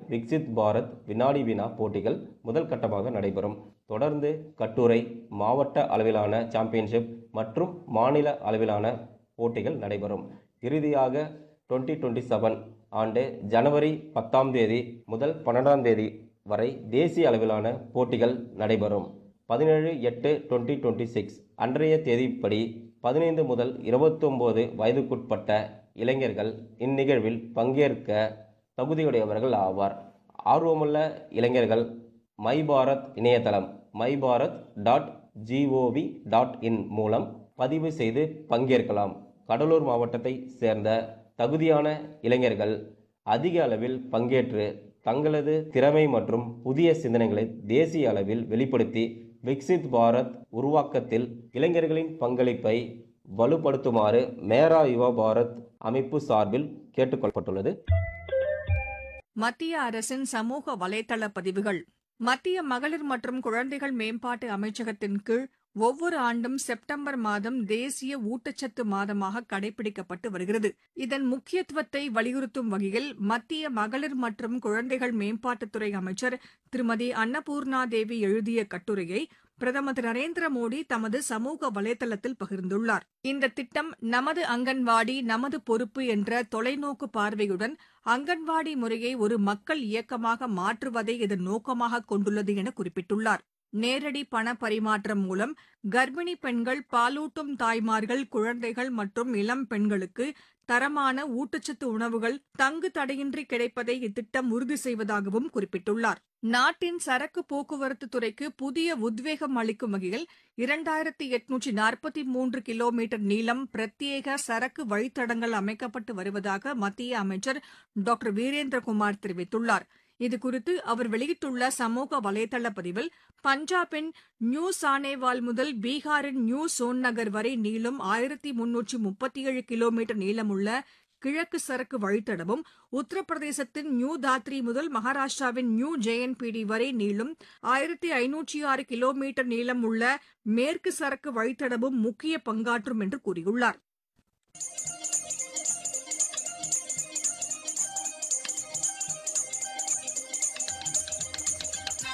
விக்சித் பாரத் வினாடி வினா போட்டிகள் முதல் கட்டமாக நடைபெறும் தொடர்ந்து கட்டுரை மாவட்ட அளவிலான சாம்பியன்ஷிப் மற்றும் மாநில அளவிலான போட்டிகள் நடைபெறும் இறுதியாக டுவெண்ட்டி டுவெண்ட்டி செவன் ஆண்டு ஜனவரி பத்தாம் தேதி முதல் பன்னெண்டாம் தேதி வரை தேசிய அளவிலான போட்டிகள் நடைபெறும் பதினேழு எட்டு டுவெண்ட்டி டுவெண்ட்டி சிக்ஸ் அன்றைய தேதிப்படி பதினைந்து முதல் இருபத்தொம்போது வயதுக்குட்பட்ட இளைஞர்கள் இந்நிகழ்வில் பங்கேற்க தகுதியுடையவர்கள் ஆவார் ஆர்வமுள்ள இளைஞர்கள் மை பாரத் இணையதளம் my Bharat dot G O V dot in மூலம் பதிவு செய்து பங்கேற்கலாம் கடலூர் மாவட்டத்தை சேர்ந்த தகுதியான இளைஞர்கள் அதிக அளவில் பங்கேற்று தங்களது திறமை மற்றும் புதிய சிந்தனைகளை தேசிய அளவில் வெளிப்படுத்தி விக்சித் பாரத் உருவாக்கத்தில் இளைஞர்களின் பங்களிப்பை வலுப்படுத்துமாறு மேரா யுவா பாரத் அமைப்பு சார்பில் கேட்டுக்கொள்ளப்பட்டுள்ளது மத்திய அரசின் சமூக வலைதள பதிவுகள் மத்திய மகளிர் மற்றும் குழந்தைகள் மேம்பாட்டு அமைச்சகத்தின் கீழ் ஒவ்வொரு ஆண்டும் செப்டம்பர் மாதம் தேசிய ஊட்டச்சத்து மாதமாக கடைபிடிக்கப்பட்டு வருகிறது இதன் முக்கியத்துவத்தை வலியுறுத்தும் வகையில் மத்திய மகளிர் மற்றும் குழந்தைகள் மேம்பாட்டுத்துறை அமைச்சர் திருமதி அன்னபூர்ணா தேவி எழுதிய கட்டுரையை பிரதமர் திரு நரேந்திர மோடி தமது சமூக வலைதளத்தில் பகிர்ந்துள்ளார் இந்த திட்டம் நமது அங்கன்வாடி நமது பொறுப்பு என்ற தொலைநோக்கு பார்வையுடன் அங்கன்வாடி முறையை ஒரு மக்கள் இயக்கமாக மாற்றுவதை இதன் நோக்கமாக கொண்டுள்ளது என குறிப்பிட்டுள்ளார் நேரடி பண பரிமாற்றம் மூலம் கர்ப்பிணி பெண்கள் பாலூட்டும் தாய்மார்கள் குழந்தைகள் மற்றும் இளம் பெண்களுக்கு தரமான ஊட்டச்சத்து உணவுகள் தங்கு தடையின்றி கிடைப்பதை இத்திட்டம் உறுதி செய்வதாகவும் குறிப்பிட்டுள்ளார் நாட்டின் சரக்கு போக்குவரத்து துறைக்கு புதிய உத்வேகம் அளிக்கும் வகையில் இரண்டாயிரத்தி எட்நூற்றி நாற்பத்தி மூன்று கிலோமீட்டர் நீளம் பிரத்யேக சரக்கு வழித்தடங்கள் அமைக்கப்பட்டு வருவதாக மத்திய அமைச்சர் டாக்டர் வீரேந்திரகுமார் தெரிவித்துள்ளார் இதுகுறித்து அவர் வெளியிட்டுள்ள சமூக வலைதள பதிவில் பஞ்சாபின் நியூ சானேவால் முதல் பீகாரின் நியூ சோன்நகர் வரை நீளும் ஆயிரத்தி முன்னூற்றி முப்பத்தி ஏழு கிலோமீட்டர் நீளமுள்ள கிழக்கு சரக்கு வழித்தடமும் உத்தரப்பிரதேசத்தின் நியூ தாத்ரி முதல் மகாராஷ்டிராவின் நியூ ஜெயன்பீடி வரை நீளும் ஆயிரத்தி ஐநூற்றி ஆறு கிலோமீட்டர் நீளம் உள்ள மேற்கு சரக்கு வழித்தடமும் முக்கிய பங்காற்றும் என்று கூறியுள்ளார்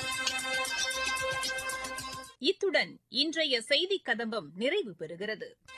இத்துடன் இன்றைய செய்திக் கதம்பம் நிறைவு பெறுகிறது